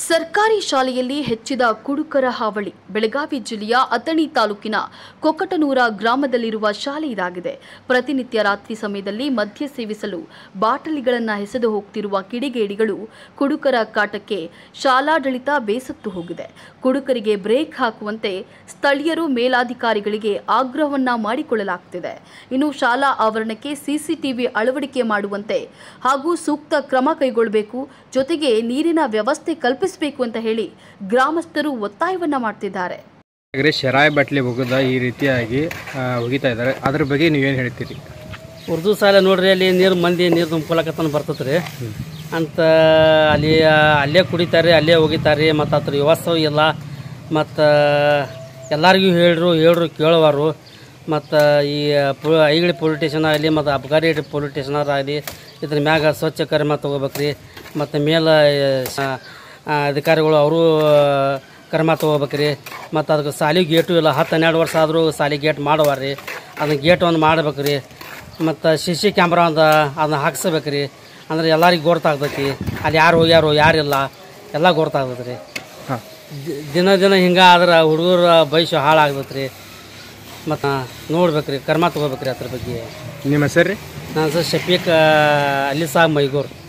ಸರ್ಕಾರಿ ಶಾಲೆಯಲ್ಲಿ ಹೆಚ್ಚಿದ ಕುಡುಕರ ಹಾವಳಿ ಬೆಳಗಾವಿ ಜಿಲ್ಲೆಯ ಅಥಣಿ ತಾಲೂಕಿನ ಕೊಕ್ಕಟನೂರ ಗ್ರಾಮದಲ್ಲಿರುವ ಶಾಲೆ ಇದಾಗಿದೆ ಪ್ರತಿನಿತ್ಯ ರಾತ್ರಿ ಸಮಯದಲ್ಲಿ ಮದ್ಯ ಸೇವಿಸಲು ಬಾಟಲಿಗಳನ್ನು ಎಸೆದು ಹೋಗ್ತಿರುವ ಕಿಡಿಗೇಡಿಗಳು ಕುಡುಕರ ಕಾಟಕ್ಕೆ ಶಾಲಾಡಳಿತ ಬೇಸತ್ತು ಹೋಗಿದೆ ಕುಡುಕರಿಗೆ ಬ್ರೇಕ್ ಹಾಕುವಂತೆ ಸ್ಥಳೀಯರು ಮೇಲಾಧಿಕಾರಿಗಳಿಗೆ ಆಗ್ರಹವನ್ನ ಮಾಡಿಕೊಳ್ಳಲಾಗ್ತಿದೆ ಇನ್ನು ಶಾಲಾ ಆವರಣಕ್ಕೆ ಸಿಸಿಟಿವಿ ಅಳವಡಿಕೆ ಮಾಡುವಂತೆ ಹಾಗೂ ಸೂಕ್ತ ಕ್ರಮ ಕೈಗೊಳ್ಳಬೇಕು ಜೊತೆಗೆ ನೀರಿನ ವ್ಯವಸ್ಥೆ ಕಲ್ಪಿಸಬೇಕು ಅಂತ ಹೇಳಿ ಗ್ರಾಮಸ್ಥರು ಒತ್ತಾಯವನ್ನ ಮಾಡ್ತಿದ್ದಾರೆ ಹಾಗಾದ್ರೆ ಶರಾಯ್ ಬಾಟ್ಲಿ ಹೋಗೋದ ಈ ರೀತಿಯಾಗಿ ಆ, ಒಗಿತಾ ಇದ್ದಾರೆ ಅದ್ರ ಬಗ್ಗೆ ನೀವೇನು ಹೇಳ್ತೀರಿ ಉರ್ದು ಶಾಲೆ ನೋಡ್ರಿ ಅಲ್ಲಿ ನೀರು ಮಂದಿ ನೀರು ತುಂಬ್ಕೊಳಕತ್ತನ ಬರ್ತೈತೆ ರೀ ಅಂತ ಅಲ್ಲಿ ಅಲ್ಲೇ ಕುಡಿತಾರೆ ಅಲ್ಲೇ ಒಗಿತಾರೆ ಮತ್ತು ಅದ್ರ ವ್ಯವಸ್ಥೆ ಇಲ್ಲ ಮತ್ತು ಎಲ್ಲರಿಗೂ ಹೇಳ್ರು ಹೇಳ್ರು ಕೇಳುವಾರು ಮತ್ತು ಈ ಪೊ ಐಗಳಿ ಪೊಲೀಸ್ ಸ್ಟೇಷನ್ ಆಗಲಿ ಮತ್ತು ಅಬ್ಗಾರಿ ಪೊಲೀಸ್ ಸ್ಟೇಷನರ್ ಆಗಲಿ ಇದ್ರ ಮ್ಯಾಗ ಸ್ವಚ್ಛ ಕ್ರಮ ತೊಗೋಬೇಕು ರೀ ಮತ್ತು ಮೇಲೆ ಸ- ಆ, ಅಧಿಕಾರಿಗಳು ಅವರು ಕ್ರಮ ತೊಗೋಬೇಕು ರೀ ಮತ್ತು ಅದಕ್ಕೆ ಸಾಲಿ ಗೇಟು ಇಲ್ಲ ಹತ್ತು ಹನ್ನೆರಡು ವರ್ಷ ಆದರೂ ಸಾಲಿ ಗೇಟ್ ಮಾಡುವ ರೀ ಅದನ್ನ ಗೇಟ್ ಒಂದು ಮಾಡ್ಬೇಕು ರೀ ಮತ್ತು ಸಿ ಸಿ ಕ್ಯಾಮ್ರಾ ಅಂತ ಅದನ್ನ ಹಾಕ್ಸ್ಬೇಕು ರೀ ಅಂದ್ರೆ ಎಲ್ಲರಿಗೆ ಗೊತ್ತಾಗ್ತೈತಿ ಅಲ್ಲಿ ಯಾರು ಹೋಗ್ಯಾರು ಯಾರಿಲ್ಲ ಎಲ್ಲ ಗೊತ್ತಾಗ್ತೈತೆ ರೀ ಹಾಂ ದಿ- ದಿನ ದಿನ ಹಿಂಗೆ ಆದ್ರೆ ಹುಡುಗರ ಭವಿಷ್ಯ ಹಾಳಾಗ್ತೈತೆ ರೀ ಮತ್ತು ನೋಡ್ಬೇಕು ರೀ ಕ್ರಮ ತೊಗೋಬೇಕು ರೀ ಅದ್ರ ಬಗ್ಗೆ ನಿಮ್ಮ ಹೆಸರು ರೀ ನಾನು ಸರ್ ಶಫೀಕ್ ಅಲ್ಲಿ ಸಾಬ್ ಮೈಗೂರು